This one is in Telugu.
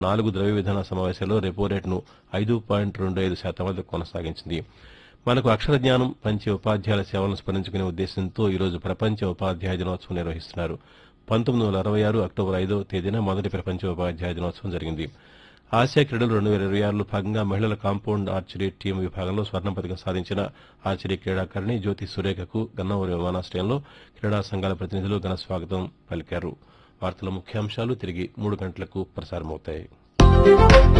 నాలుగు ద్రవ్య విధాన సమావేశాల్లో రెపో రేటును ఐదు పాయింట్ రెండు ఐదు శాతం వద్ద కొనసాగించింది మనకు అక్షర జ్ఞానం పంచే ఉపాధ్యాయుల సేవలను స్మరించుకునే ఉద్దేశంతో ఈరోజు ప్రపంచ ఉపాధ్యాయ దినోత్సవం నిర్వహిస్తున్నారు పంతొమ్మిది వందల అరవై ఆరు అక్టోబర్ ఐదవ తేదీన మొదటి ప్రపంచ ఉపాధ్యాయ దినోత్సవం జరిగింది ఆసియా క్రీడలు రెండు వేల ఇరవై ఆరులో భాగంగా మహిళల కాంపౌండ్ ఆర్చరీ టీం విభాగంలో స్వర్ణ పథకం సాధించిన ఆర్చరీ క్రీడాకారిణి జ్యోతి సురేఖకు గన్నవరం విమానాశ్రయంలో క్రీడా సంఘాల ప్రతినిధులు ఘన స్వాగతం పలికారు వార్తల ముఖ్యాంశాలు తిరిగి మూడు గంటలకు ప్రసారమవుతాయి